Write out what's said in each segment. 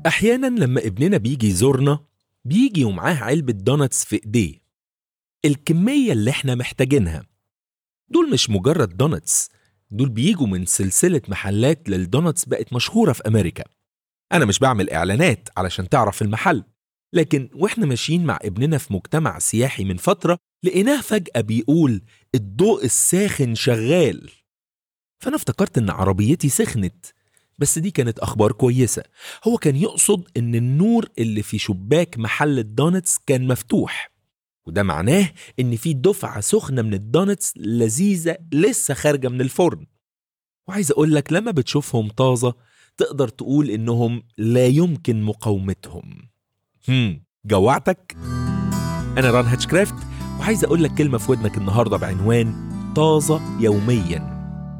أحيانا لما ابننا بيجي يزورنا بيجي ومعاه علبة دوناتس في إيديه الكمية اللي احنا محتاجينها دول مش مجرد دوناتس دول بيجوا من سلسلة محلات للدوناتس بقت مشهورة في أمريكا أنا مش بعمل إعلانات علشان تعرف المحل لكن وإحنا ماشيين مع ابننا في مجتمع سياحي من فترة لقيناه فجأة بيقول الضوء الساخن شغال فأنا افتكرت إن عربيتي سخنت بس دي كانت أخبار كويسة هو كان يقصد إن النور اللي في شباك محل الدونتس كان مفتوح وده معناه إن في دفعة سخنة من الدونتس لذيذة لسه خارجة من الفرن وعايز أقول لك لما بتشوفهم طازة تقدر تقول إنهم لا يمكن مقاومتهم هم جوعتك؟ أنا ران هاتشكرافت وعايز أقول لك كلمة في ودنك النهاردة بعنوان طازة يوميا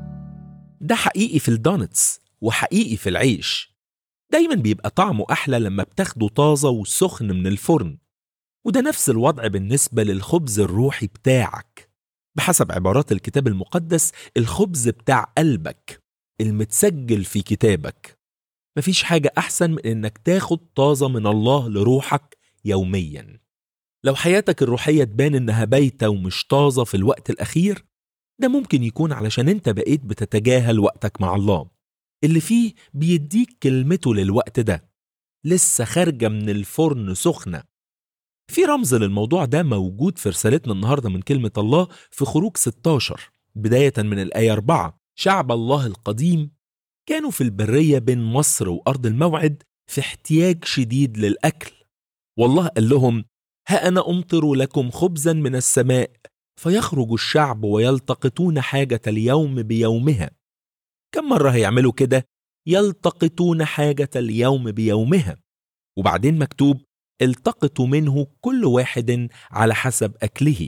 ده حقيقي في الدونتس وحقيقي في العيش دايما بيبقى طعمه أحلى لما بتاخده طازة وسخن من الفرن وده نفس الوضع بالنسبة للخبز الروحي بتاعك بحسب عبارات الكتاب المقدس الخبز بتاع قلبك المتسجل في كتابك مفيش حاجة أحسن من إنك تاخد طازة من الله لروحك يوميا لو حياتك الروحية تبان إنها بايتة ومش طازة في الوقت الأخير ده ممكن يكون علشان أنت بقيت بتتجاهل وقتك مع الله اللي فيه بيديك كلمته للوقت ده لسه خارجة من الفرن سخنة في رمز للموضوع ده موجود في رسالتنا النهاردة من كلمة الله في خروج 16 بداية من الآية 4 شعب الله القديم كانوا في البرية بين مصر وأرض الموعد في احتياج شديد للأكل والله قال لهم ها أنا أمطر لكم خبزا من السماء فيخرج الشعب ويلتقطون حاجة اليوم بيومها كم مرة هيعملوا كده؟ يلتقطون حاجة اليوم بيومها وبعدين مكتوب التقطوا منه كل واحد على حسب أكله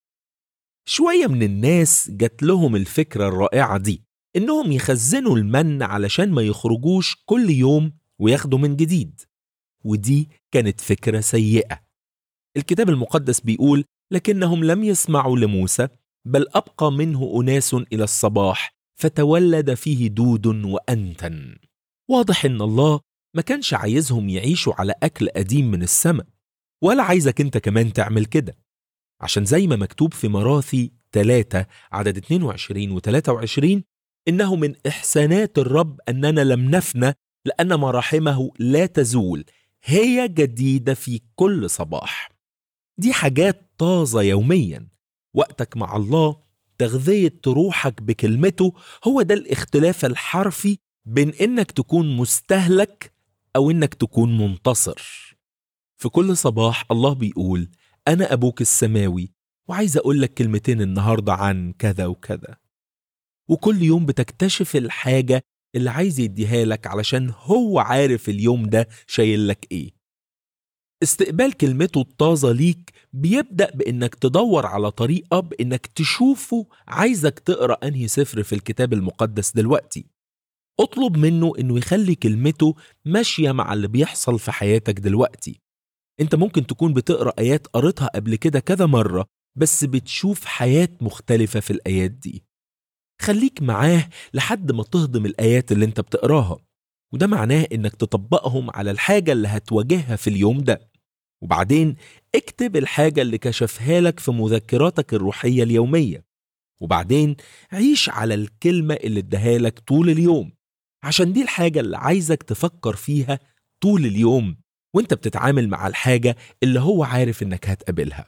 شوية من الناس جات لهم الفكرة الرائعة دي إنهم يخزنوا المن علشان ما يخرجوش كل يوم وياخدوا من جديد ودي كانت فكرة سيئة الكتاب المقدس بيقول لكنهم لم يسمعوا لموسى بل أبقى منه أناس إلى الصباح فتولد فيه دود وأنتن واضح إن الله ما كانش عايزهم يعيشوا على أكل قديم من السماء ولا عايزك أنت كمان تعمل كده عشان زي ما مكتوب في مراثي 3 عدد 22 و 23 إنه من إحسانات الرب أننا لم نفنى لأن مراحمه لا تزول هي جديدة في كل صباح دي حاجات طازة يوميا وقتك مع الله تغذية روحك بكلمته هو ده الاختلاف الحرفي بين إنك تكون مستهلك أو إنك تكون منتصر في كل صباح الله بيقول أنا أبوك السماوي وعايز أقول لك كلمتين النهاردة عن كذا وكذا وكل يوم بتكتشف الحاجة اللي عايز يديها لك علشان هو عارف اليوم ده شايل لك إيه استقبال كلمته الطازة ليك بيبدأ بإنك تدور على طريقة بإنك تشوفه عايزك تقرأ أنهي سفر في الكتاب المقدس دلوقتي اطلب منه إنه يخلي كلمته ماشية مع اللي بيحصل في حياتك دلوقتي انت ممكن تكون بتقرأ آيات قريتها قبل كده كذا مرة بس بتشوف حياة مختلفة في الآيات دي خليك معاه لحد ما تهضم الآيات اللي انت بتقراها وده معناه انك تطبقهم على الحاجة اللي هتواجهها في اليوم ده وبعدين اكتب الحاجة اللي كشفها لك في مذكراتك الروحية اليومية وبعدين عيش على الكلمة اللي اداها لك طول اليوم عشان دي الحاجة اللي عايزك تفكر فيها طول اليوم وانت بتتعامل مع الحاجة اللي هو عارف انك هتقابلها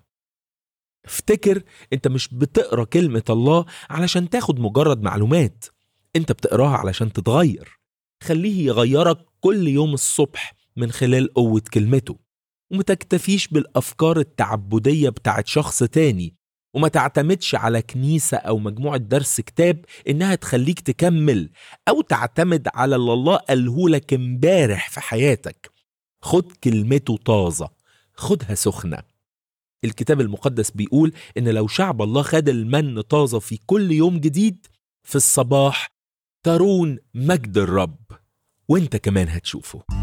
افتكر انت مش بتقرا كلمة الله علشان تاخد مجرد معلومات انت بتقراها علشان تتغير خليه يغيرك كل يوم الصبح من خلال قوة كلمته وما تكتفيش بالأفكار التعبدية بتاعت شخص تاني وما تعتمدش على كنيسة أو مجموعة درس كتاب إنها تخليك تكمل أو تعتمد على اللي الله قاله لك امبارح في حياتك خد كلمته طازة خدها سخنة الكتاب المقدس بيقول إن لو شعب الله خد المن طازة في كل يوم جديد في الصباح ترون مجد الرب وانت كمان هتشوفه